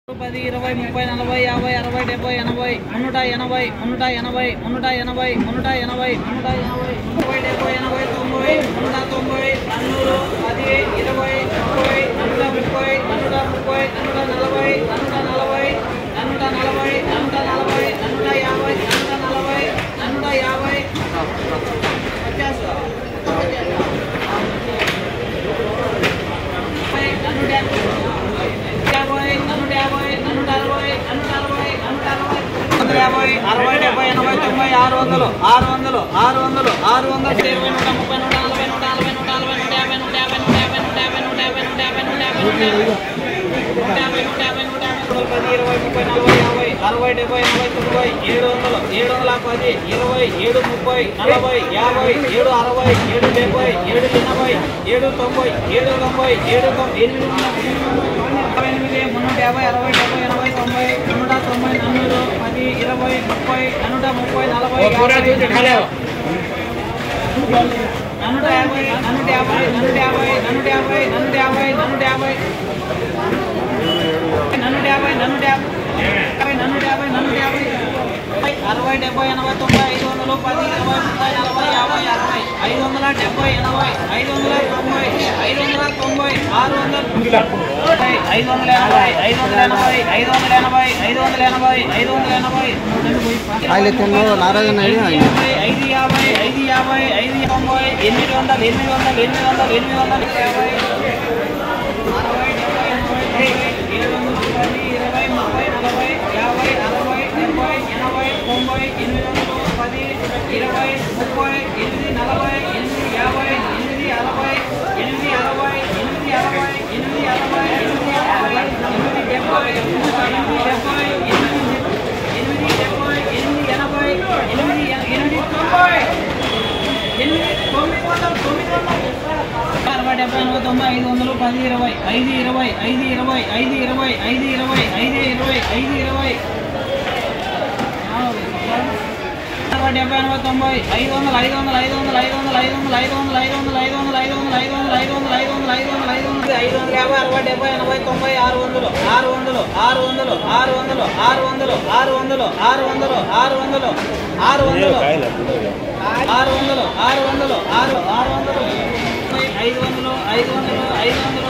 పది ఇరవై ముప్పై నలభై యాభై అరవై డెబ్బై ఎనభై మున్నూట ఎనభై మున్నూట ఎనభై మున్నూట ఎనభై మున్నూట ఎనభై మున్నూట ఎనభై ముప్పై డెబ్బై ఎనభై తొంభై మున్నూట తొంభై నన్నూరు పది ఇరవై ముప్పై నన్నూట ముప్పై నన్నూట ముప్పై నన్నూట నలభై నన్నూట నలభై నన్నూట నలభై నన్నూట నలభై నన్నూట యాభై నన్నూట నలభై నన్నూట యాభై వచ్చేస్తా ముప్పై నన్నూట యాభై నన్నూట యాభై నన్నూట అరవై నన్నూట అరవై నన్నూట అరవై వందల యాభై అరవై డెబ్బై ఎనభై తొంభై ఆరు వందలు ఆరు వందలు ఆరు వందలు ఆరు వందలు ఇరవై నూట ముప్పై నూట నలభై నూట నలభై నూట నలభై నూట యాభై నూట యాభై నూట యాభై నూట యాభై నూట యాభై నూట యాభై నూట యాభై నూట యాభై నూట యాభై నూట యాభై నూట యాభై పది ఇరవై ముప్పై నలభై యాభై అరవై డెబ్బై ఎనభై తొంభై ఏడు వందలు ఏడు వందల పది ఇరవై ఏడు ముప్పై నలభై యాభై ఏడు అరవై ఏడు డెబ్బై ఏడు ఎనభై ఏడు తొంభై ఏడు తొంభై ఏడు తొంభై ఎనిమిది అరవై ఎనిమిది మున్నూట యాభై అరవై డెబ్బై ఎనభై తొంభై నూట తొంభై నన్నూరు పది ఇరవై ముప్పై నూట ముప్పై నలభై యాభై నన్నూట యాభై నన్నూట యాభై నన్నూట యాభై నన్నూట యాభై నన్నూట యాభై నన్నూట యాభై నన్నూట యాభై నన్నూట యాభై నన్నూట యాభై నన్నూట యాభై అరవై డెబ్బై ఎనభై తొంభై ఐదు వందలు పది ఇరవై ముప్పై నలభై యాభై అరవై ఐదు వందల డెబ్బై ఎనభై ఐదు వందల తొంభై ఐదు వందల తొంభై ఆరు వందలు ఐదు వందల ఎనభై ఐదు వందల ఎనభై ఐదు వందల ఎనభై ఐదు వందల ఎనభై ఐదు వందల ఎనభై ఆయన ఎత్తుల్లో నారాయణ అయ్యి ఆయన. ఐదు యాభై ఐదు యాభై ఐదు తొంభై ఎనిమిది వందలు ఎనిమిది వందలు ఎనిమిది వందలు ఎనిమిది వందలు యాభై అరవై డెబ్బై ఎనభై తొంభై ఏడు వందలు పది ఇరవై ముప్పై నలభై యాభై అరవై డెబ్బై ఎనభై తొంభై ఎనిమిది వందలు పది ఇరవై ముప్పై ఎనిమిది నలభై ఎనిమిది యాభై ఎనిమిది అరవై ఎనిమిది అరవై ఎనిమిది అరవై ఎనిమిది అరవై ఎనిమిది అరవై ఎనిమిది డెబ్బై ఎనిమిది డెబ్బై ఎనిమిది ఎనిమిది డెబ్బై ఎనిమిది ఎనభై ఎనిమిది ఎనిమిది తొంభై ఎనిమిది తొమ్మిది వందలు తొమ్మిది వందలు అరవై డెబ్బై ఎనభై తొంభై ఐదు వందలు పది ఇరవై ఐదు ఇరవై ఐదు ఇరవై ఐదు ఇరవై ఐదు ఇరవై ఐదు ఇరవై ఐదు ఇరవై అరవై డెబ్బై ఎనభై తొంభై ఐదు వందలు ఐదు వందలు ఐదు వందలు ఐదు వందలు ఐదు వందలు ఐదు వందలు ఐదు వందలు ఐదు వందలు ఐదు వందలు ఐదు వందలు ఐదు వందలు ఐదు వందలు ఐదు వందలు ఐదు వందలు ఐదు వందల యాభై అరవై డెబ్బై ఎనభై తొంభై ఆరు వందలు ఆరు వందలు ఆరు వందలు ఆరు వందలు ఆరు వందలు ఆరు వందలు ఆరు వందలు ఆరు వందలు ఆరు వందలు ఆరు వందలు ఆరు వందలు ఆరు ఆరు వందలు ఐదు వందలు ఐదు వందలు ఐదు వందలు